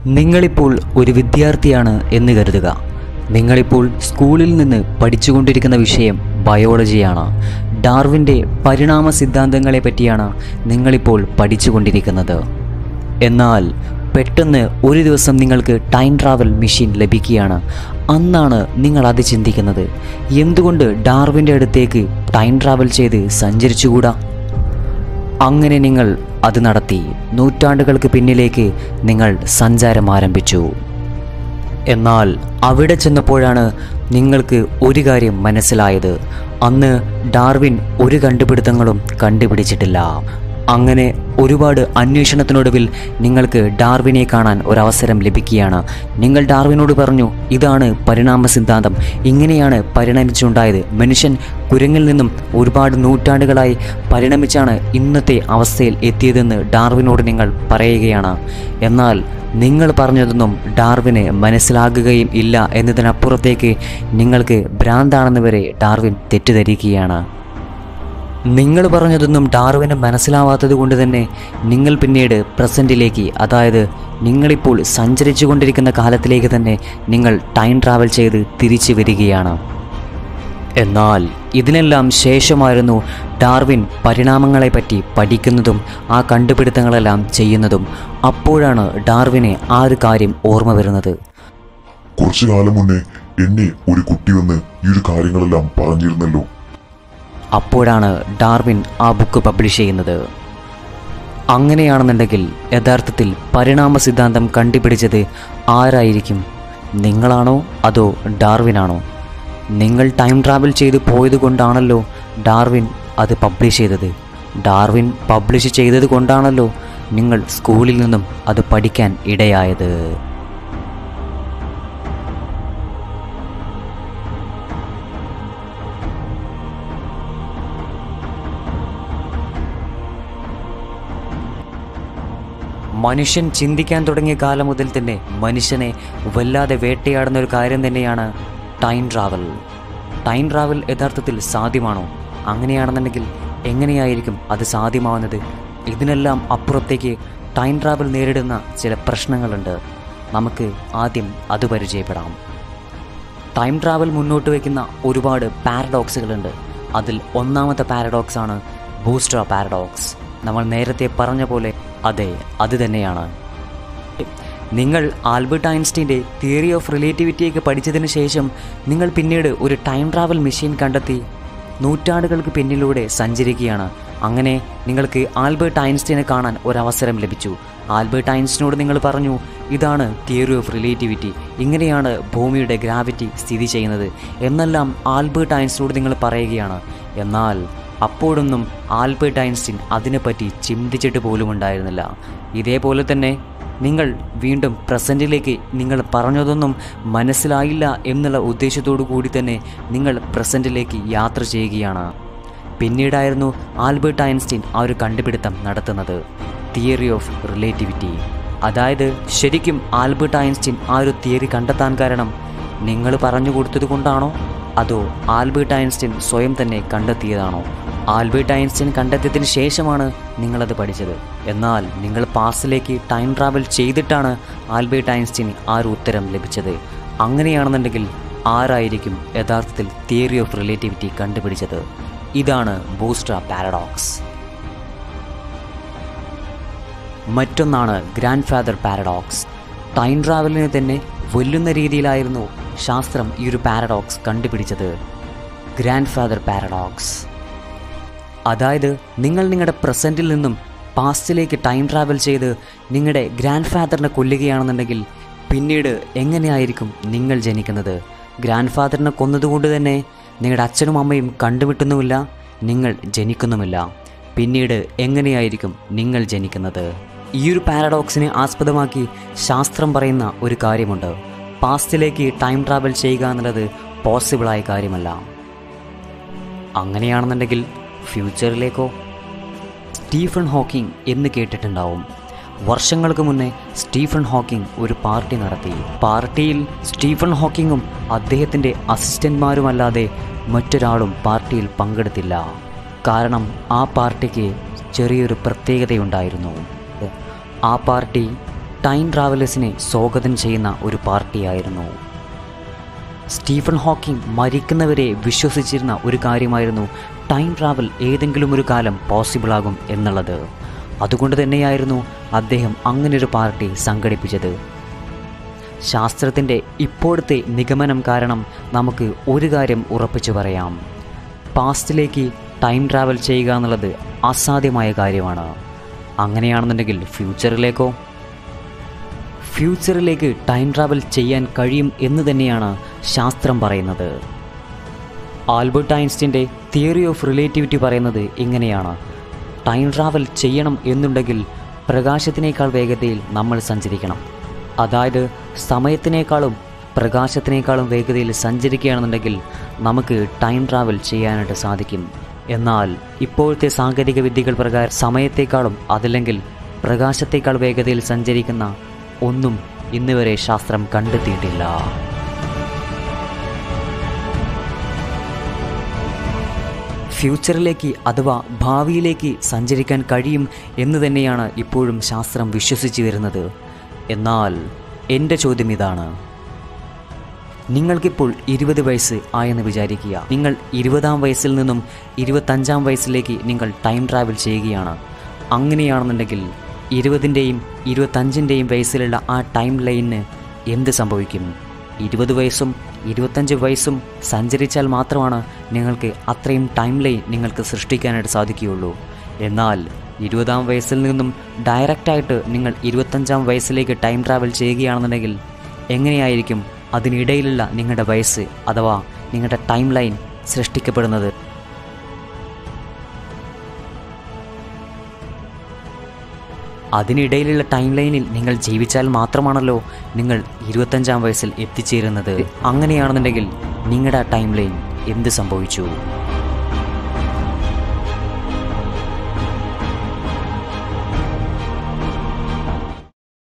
നിങ്ങളിപ്പോൾ ഒരു വിദ്യാർത്ഥിയാണ് എന്ന് കരുതുക നിങ്ങളിപ്പോൾ സ്കൂളിൽ നിന്ന് പഠിച്ചുകൊണ്ടിരിക്കുന്ന വിഷയം ബയോളജിയാണ് ഡാർവിൻ്റെ പരിണാമ സിദ്ധാന്തങ്ങളെ പറ്റിയാണ് നിങ്ങളിപ്പോൾ പഠിച്ചുകൊണ്ടിരിക്കുന്നത് എന്നാൽ പെട്ടെന്ന് ഒരു ദിവസം നിങ്ങൾക്ക് ടൈം ട്രാവൽ മെഷീൻ ലഭിക്കുകയാണ് അന്നാണ് നിങ്ങൾ അത് ചിന്തിക്കുന്നത് എന്തുകൊണ്ട് ഡാർവിൻ്റെ അടുത്തേക്ക് ടൈം ട്രാവൽ ചെയ്ത് സഞ്ചരിച്ചുകൂടാ അങ്ങനെ നിങ്ങൾ അത് നടത്തി നൂറ്റാണ്ടുകൾക്ക് പിന്നിലേക്ക് നിങ്ങൾ സഞ്ചാരം ആരംഭിച്ചു എന്നാൽ അവിടെ ചെന്നപ്പോഴാണ് നിങ്ങൾക്ക് ഒരു കാര്യം മനസ്സിലായത് അന്ന് ഡാർവിൻ ഒരു കണ്ടുപിടുത്തങ്ങളും കണ്ടുപിടിച്ചിട്ടില്ല അങ്ങനെ ഒരുപാട് അന്വേഷണത്തിനൊടുവിൽ നിങ്ങൾക്ക് ഡാർവിനെ കാണാൻ ഒരവസരം ലഭിക്കുകയാണ് നിങ്ങൾ ഡാർവിനോട് പറഞ്ഞു ഇതാണ് പരിണാമ സിദ്ധാന്തം ഇങ്ങനെയാണ് പരിണമിച്ചുണ്ടായത് മനുഷ്യൻ കുരങ്ങിൽ നിന്നും ഒരുപാട് നൂറ്റാണ്ടുകളായി പരിണമിച്ചാണ് ഇന്നത്തെ അവസ്ഥയിൽ എത്തിയതെന്ന് ഡാർവിനോട് നിങ്ങൾ പറയുകയാണ് എന്നാൽ നിങ്ങൾ പറഞ്ഞതൊന്നും ഡാർവിന് മനസ്സിലാകുകയും ഇല്ല എന്നതിനപ്പുറത്തേക്ക് നിങ്ങൾക്ക് ഭ്രാന്താണെന്ന് വരെ ഡാർവിൻ തെറ്റിദ്ധരിക്കുകയാണ് നിങ്ങൾ പറഞ്ഞതൊന്നും ഡാർവിന് മനസ്സിലാവാത്തത് കൊണ്ട് തന്നെ നിങ്ങൾ പിന്നീട് പ്രസൻറ്റിലേക്ക് അതായത് നിങ്ങളിപ്പോൾ സഞ്ചരിച്ചു കൊണ്ടിരിക്കുന്ന കാലത്തിലേക്ക് തന്നെ നിങ്ങൾ ടൈം ട്രാവൽ ചെയ്ത് തിരിച്ചു വരികയാണ് എന്നാൽ ഇതിനെല്ലാം ശേഷമായിരുന്നു ഡാർവിൻ പരിണാമങ്ങളെപ്പറ്റി പഠിക്കുന്നതും ആ കണ്ടുപിടുത്തങ്ങളെല്ലാം ചെയ്യുന്നതും അപ്പോഴാണ് ഡാർവിനെ ആ ഒരു കാര്യം ഓർമ്മ വരുന്നത് കുറച്ചു കാലം മുന്നേ എന്നെ ഒരു കുട്ടി വന്ന് ഈ ഒരു കാര്യങ്ങളെല്ലാം പറഞ്ഞിരുന്നല്ലോ അപ്പോഴാണ് ഡാർവിൻ ആ ബുക്ക് പബ്ലിഷ് ചെയ്യുന്നത് അങ്ങനെയാണെന്നുണ്ടെങ്കിൽ യഥാർത്ഥത്തിൽ പരിണാമ സിദ്ധാന്തം കണ്ടുപിടിച്ചത് ആരായിരിക്കും നിങ്ങളാണോ അതോ ഡാർവിനാണോ നിങ്ങൾ ടൈം ട്രാവൽ ചെയ്ത് പോയത് കൊണ്ടാണല്ലോ ഡാർവിൻ അത് പബ്ലിഷ് ചെയ്തത് ഡാർവിൻ പബ്ലിഷ് ചെയ്തത് കൊണ്ടാണല്ലോ നിങ്ങൾ സ്കൂളിൽ നിന്നും അത് പഠിക്കാൻ ഇടയായത് മനുഷ്യൻ ചിന്തിക്കാൻ തുടങ്ങിയ കാലം മുതൽ തന്നെ മനുഷ്യനെ വല്ലാതെ വേട്ടയാടുന്ന ഒരു കാര്യം തന്നെയാണ് ടൈം ട്രാവൽ ടൈം ട്രാവൽ യഥാർത്ഥത്തിൽ സാധ്യമാണോ അങ്ങനെയാണെന്നുണ്ടെങ്കിൽ എങ്ങനെയായിരിക്കും അത് സാധ്യമാവുന്നത് ഇതിനെല്ലാം അപ്പുറത്തേക്ക് ടൈം ട്രാവൽ നേരിടുന്ന ചില പ്രശ്നങ്ങളുണ്ട് നമുക്ക് ആദ്യം അത് പരിചയപ്പെടാം ടൈം ട്രാവൽ മുന്നോട്ട് വയ്ക്കുന്ന ഒരുപാട് പാരഡോക്സുകളുണ്ട് അതിൽ ഒന്നാമത്തെ പാരഡോക്സ് ആണ് ബൂസ്റ്റർ പാരഡോക്സ് നമ്മൾ നേരത്തെ പറഞ്ഞ പോലെ അതെ അത് തന്നെയാണ് നിങ്ങൾ ആൽബർട്ട് ഐൻസ്റ്റീൻ്റെ തിയറി ഓഫ് റിലേറ്റിവിറ്റിയൊക്കെ പഠിച്ചതിന് ശേഷം നിങ്ങൾ പിന്നീട് ഒരു ടൈം ട്രാവൽ മെഷീൻ കണ്ടെത്തി നൂറ്റാണ്ടുകൾക്ക് പിന്നിലൂടെ സഞ്ചരിക്കുകയാണ് അങ്ങനെ നിങ്ങൾക്ക് ആൽബർട്ട് ഐൻസ്റ്റീനെ കാണാൻ ഒരവസരം ലഭിച്ചു ആൽബർട്ട് ഐൻസ്റ്റീനോട് നിങ്ങൾ പറഞ്ഞു ഇതാണ് തിയറി ഓഫ് റിലേറ്റിവിറ്റി ഇങ്ങനെയാണ് ഭൂമിയുടെ ഗ്രാവിറ്റി സ്ഥിതി ചെയ്യുന്നത് എന്നെല്ലാം ആൽബർട്ട് ഐൻസ്റ്റീനോട് നിങ്ങൾ പറയുകയാണ് എന്നാൽ അപ്പോഴൊന്നും ആൽബർട്ട് ഐൻസ്റ്റീൻ അതിനെപ്പറ്റി ചിന്തിച്ചിട്ട് പോലും ഉണ്ടായിരുന്നില്ല ഇതേപോലെ തന്നെ നിങ്ങൾ വീണ്ടും പ്രസൻറ്റിലേക്ക് നിങ്ങൾ പറഞ്ഞതൊന്നും മനസ്സിലായില്ല എന്നുള്ള ഉദ്ദേശത്തോടു കൂടി തന്നെ നിങ്ങൾ പ്രസൻറ്റിലേക്ക് യാത്ര ചെയ്യുകയാണ് പിന്നീടായിരുന്നു ആൽബർട്ട് ഐൻസ്റ്റീൻ ആ ഒരു കണ്ടുപിടുത്തം നടത്തുന്നത് തിയറി ഓഫ് റിലേറ്റിവിറ്റി അതായത് ശരിക്കും ആൽബർട്ട് ഐൻസ്റ്റീൻ ആ ഒരു തിയറി കണ്ടെത്താൻ കാരണം നിങ്ങൾ പറഞ്ഞു കൊടുത്തത് കൊണ്ടാണോ അതോ ആൽബർട്ട് ഐൻസ്റ്റീൻ സ്വയം തന്നെ കണ്ടെത്തിയതാണോ ആൽബർട്ട് ഐൻസ്റ്റീൻ കണ്ടെത്തിയതിന് ശേഷമാണ് നിങ്ങളത് പഠിച്ചത് എന്നാൽ നിങ്ങൾ പാസ്റ്റിലേക്ക് ടൈം ട്രാവൽ ചെയ്തിട്ടാണ് ആൽബർട്ട് ഐൻസ്റ്റീൻ ആ ഒരു ഉത്തരം ലഭിച്ചത് അങ്ങനെയാണെന്നുണ്ടെങ്കിൽ ആരായിരിക്കും യഥാർത്ഥത്തിൽ തിയറി ഓഫ് റിലേറ്റിവിറ്റി കണ്ടുപിടിച്ചത് ഇതാണ് ബൂസ്റ്റർ പാരഡോക്സ് മറ്റൊന്നാണ് ഗ്രാൻഡ് ഫാദർ പാരഡോക്സ് ടൈം ട്രാവലിനെ തന്നെ വെല്ലുന്ന രീതിയിലായിരുന്നു ശാസ്ത്രം ഈ ഒരു പാരഡോക്സ് കണ്ടുപിടിച്ചത് ഗ്രാൻഡ് ഫാദർ പാരഡോക്സ് അതായത് നിങ്ങൾ നിങ്ങളുടെ പ്രസൻറ്റിൽ നിന്നും പാസ്റ്റിലേക്ക് ടൈം ട്രാവൽ ചെയ്ത് നിങ്ങളുടെ ഗ്രാൻഡ് ഫാദറിനെ കൊല്ലുകയാണെന്നുണ്ടെങ്കിൽ പിന്നീട് എങ്ങനെയായിരിക്കും നിങ്ങൾ ജനിക്കുന്നത് ഗ്രാൻഡ് ഫാദറിനെ കൊന്നതുകൊണ്ട് തന്നെ നിങ്ങളുടെ അച്ഛനും അമ്മയും കണ്ടുമുട്ടുന്നുമില്ല നിങ്ങൾ ജനിക്കുന്നുമില്ല പിന്നീട് എങ്ങനെയായിരിക്കും നിങ്ങൾ ജനിക്കുന്നത് ഈ ഒരു പാരഡോക്സിനെ ആസ്പദമാക്കി ശാസ്ത്രം പറയുന്ന ഒരു കാര്യമുണ്ട് പാസ്റ്റിലേക്ക് ടൈം ട്രാവൽ ചെയ്യുക എന്നുള്ളത് പോസിബിളായ കാര്യമല്ല അങ്ങനെയാണെന്നുണ്ടെങ്കിൽ ഫ്യൂച്ചറിലേക്കോ സ്റ്റീഫൻ ഹോക്കിംഗ് എന്ന് കേട്ടിട്ടുണ്ടാവും വർഷങ്ങൾക്ക് മുന്നേ സ്റ്റീഫൻ ഹോക്കിംഗ് ഒരു പാർട്ടി നടത്തി പാർട്ടിയിൽ സ്റ്റീഫൻ ഹോക്കിങ്ങും അദ്ദേഹത്തിൻ്റെ അസിസ്റ്റന്റ്മാരുമല്ലാതെ മറ്റൊരാളും പാർട്ടിയിൽ പങ്കെടുത്തില്ല കാരണം ആ പാർട്ടിക്ക് ചെറിയൊരു പ്രത്യേകതയുണ്ടായിരുന്നു ആ പാർട്ടി ടൈം ട്രാവലേഴ്സിനെ സ്വാഗതം ചെയ്യുന്ന ഒരു പാർട്ടിയായിരുന്നു സ്റ്റീഫൻ ഹോക്കിംഗ് മരിക്കുന്നവരെ വിശ്വസിച്ചിരുന്ന ഒരു കാര്യമായിരുന്നു ടൈം ട്രാവൽ ഏതെങ്കിലും ഒരു കാലം പോസിബിളാകും എന്നുള്ളത് അതുകൊണ്ട് തന്നെയായിരുന്നു അദ്ദേഹം അങ്ങനൊരു പാർട്ടി സംഘടിപ്പിച്ചത് ശാസ്ത്രത്തിൻ്റെ ഇപ്പോഴത്തെ നിഗമനം കാരണം നമുക്ക് ഒരു കാര്യം ഉറപ്പിച്ചു പറയാം പാസ്റ്റിലേക്ക് ടൈം ട്രാവൽ ചെയ്യുക എന്നുള്ളത് അസാധ്യമായ കാര്യമാണ് അങ്ങനെയാണെന്നുണ്ടെങ്കിൽ ഫ്യൂച്ചറിലേക്കോ ഫ്യൂച്ചറിലേക്ക് ടൈം ട്രാവൽ ചെയ്യാൻ കഴിയും എന്ന് തന്നെയാണ് ശാസ്ത്രം പറയുന്നത് ആൽബർട്ട് ഐൻസ്റ്റീൻ്റെ തിയറി ഓഫ് റിലേറ്റിവിറ്റി പറയുന്നത് ഇങ്ങനെയാണ് ടൈം ട്രാവൽ ചെയ്യണം എന്നുണ്ടെങ്കിൽ പ്രകാശത്തിനേക്കാൾ വേഗതയിൽ നമ്മൾ സഞ്ചരിക്കണം അതായത് സമയത്തിനേക്കാളും പ്രകാശത്തിനേക്കാളും വേഗതയിൽ സഞ്ചരിക്കുകയാണെന്നുണ്ടെങ്കിൽ നമുക്ക് ടൈം ട്രാവൽ ചെയ്യാനായിട്ട് സാധിക്കും എന്നാൽ ഇപ്പോഴത്തെ സാങ്കേതിക വിദ്യകൾ പ്രകാരം സമയത്തേക്കാളും അതല്ലെങ്കിൽ പ്രകാശത്തേക്കാൾ വേഗതയിൽ സഞ്ചരിക്കുന്ന ഒന്നും ഇന്നുവരെ ശാസ്ത്രം കണ്ടെത്തിയിട്ടില്ല ഫ്യൂച്ചറിലേക്ക് അഥവാ ഭാവിയിലേക്ക് സഞ്ചരിക്കാൻ കഴിയും എന്ന് തന്നെയാണ് ഇപ്പോഴും ശാസ്ത്രം വിശ്വസിച്ചു വരുന്നത് എന്നാൽ എൻ്റെ ചോദ്യം ഇതാണ് നിങ്ങൾക്കിപ്പോൾ ഇരുപത് വയസ്സ് ആയെന്ന് വിചാരിക്കുക നിങ്ങൾ ഇരുപതാം വയസ്സിൽ നിന്നും ഇരുപത്തഞ്ചാം വയസ്സിലേക്ക് നിങ്ങൾ ടൈം ട്രാവൽ ചെയ്യുകയാണ് അങ്ങനെയാണെന്നുണ്ടെങ്കിൽ ഇരുപതിൻ്റെയും ഇരുപത്തഞ്ചിൻ്റെയും വയസ്സിലുള്ള ആ ടൈം ലൈനിന് എന്ത് സംഭവിക്കും ഇരുപത് വയസ്സും ഇരുപത്തഞ്ച് വയസ്സും സഞ്ചരിച്ചാൽ മാത്രമാണ് നിങ്ങൾക്ക് അത്രയും ടൈം ലൈൻ നിങ്ങൾക്ക് സൃഷ്ടിക്കാനായിട്ട് സാധിക്കുകയുള്ളൂ എന്നാൽ ഇരുപതാം വയസ്സിൽ നിന്നും ഡയറക്റ്റായിട്ട് നിങ്ങൾ ഇരുപത്തഞ്ചാം വയസ്സിലേക്ക് ടൈം ട്രാവൽ ചെയ്യുകയാണെന്നുണ്ടെങ്കിൽ എങ്ങനെയായിരിക്കും അതിനിടയിലുള്ള നിങ്ങളുടെ വയസ്സ് അഥവാ നിങ്ങളുടെ ടൈം ലൈൻ സൃഷ്ടിക്കപ്പെടുന്നത് അതിനിടയിലുള്ള ടൈം ലൈനിൽ നിങ്ങൾ ജീവിച്ചാൽ മാത്രമാണല്ലോ നിങ്ങൾ ഇരുപത്തഞ്ചാം വയസ്സിൽ എത്തിച്ചേരുന്നത് അങ്ങനെയാണെന്നുണ്ടെങ്കിൽ നിങ്ങളുടെ ടൈം ലൈൻ എന്ത് സംഭവിച്ചു